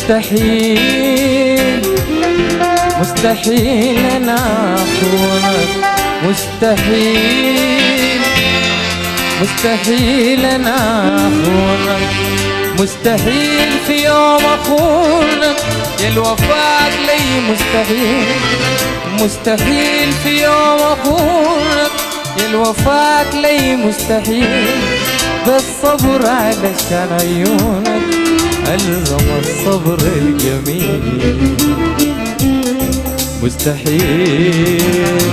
مستحيل مستحيل انا اخونك مستحيل مستحيل انا اخونك مستحيل في يوم اخونك يا الوفاء لي مستحيل مستحيل في يوم اخونك يا الوفاء لي مستحيل بالصبر علشان عيونك ألزم الصبر الجميل مستحيل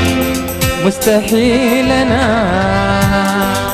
مستحيل أنا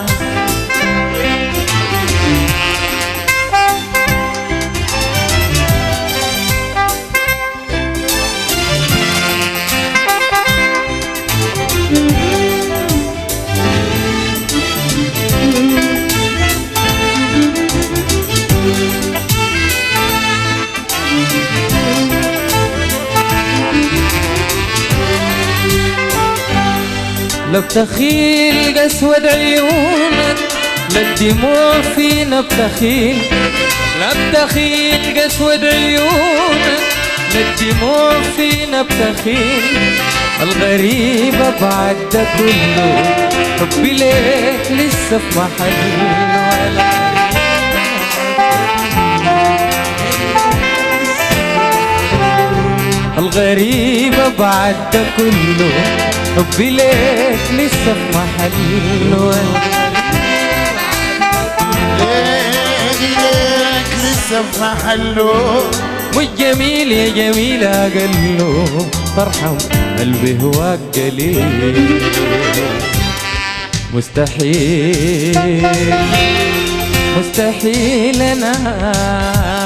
لو بتخيل قسود عيونك لا الدموع فينا بتخيل لا بتخيل قسود عيونك لا الدموع فينا بتخيل الغريبة بعد ده كله حبي ليك لسه في محل ولا الغريبة بعد ده كله حبي ليك لسه في محل ليك ليك لسه في محله والجميل يا جميل أقله فرحة قلبي هواك قليل مستحيل مستحيل أنا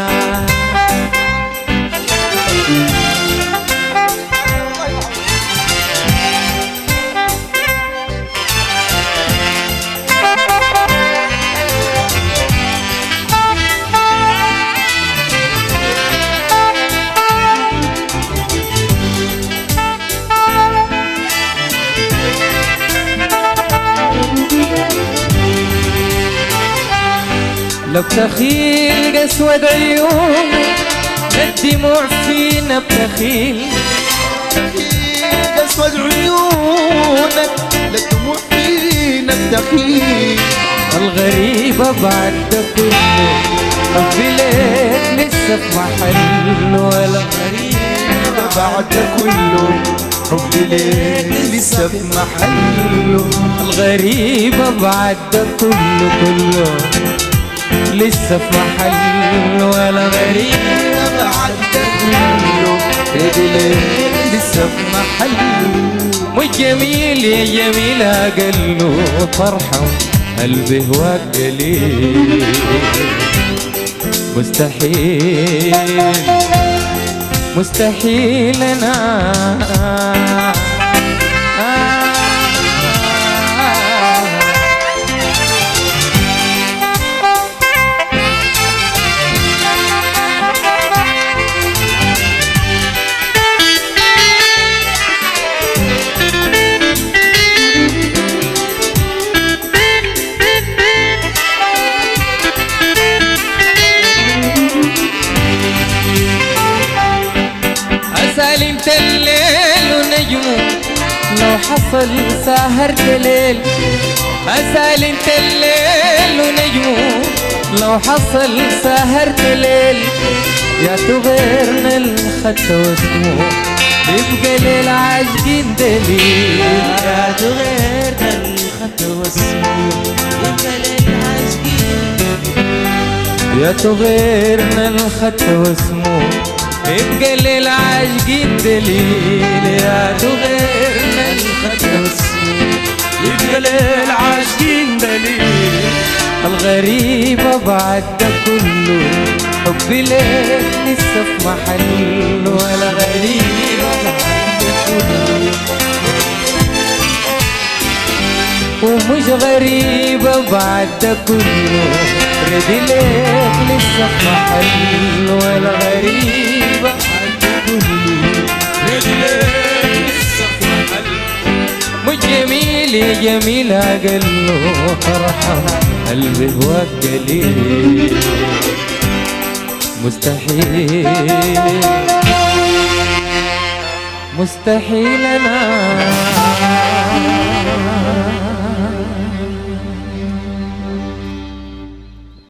لو تخيل قسود عيونك الدموع فينا بتخيل اسود عيونك لا الدموع فينا الدخيل الغريبة بعد ده كله حبي ليك لسه في محل ولا غريبة بعد ده كله حبي ليك لسه في محله الغريبة بعد ده كله كله لسه في محل ولا غريبة بعد ده كله حبي ليك لسه في محله والجميل يا جميل أقله فرحة قلبي هواك قليل مستحيل مستحيل أنا أسأل انت الليل ونجمه لو حصل سهرت ليل أسأل انت الليل ونجمه لو حصل سهرت ليل يا تغيرنا الخط واسمه يبقى للعاشقين دليل يا تغيرنا الخط واسمه يبقى للعاشقين يا تغيرنا الخط واسمه يبقى للعاشقين دليل يا تغيرنا الخط واسمه يبقى للعاشقين دليل الغريبة بعد ده كله حبي ليك لسه في محل ولا غريبة بعد ده كله ومش غريبة بعد ده كله ردي ليك لسه في محل ولا غريبة بعد ده كله ردي ليك لسه في محل مش جميل يا جميل أقله فرحة قلبي هواك قليل مستحيل مستحيل انا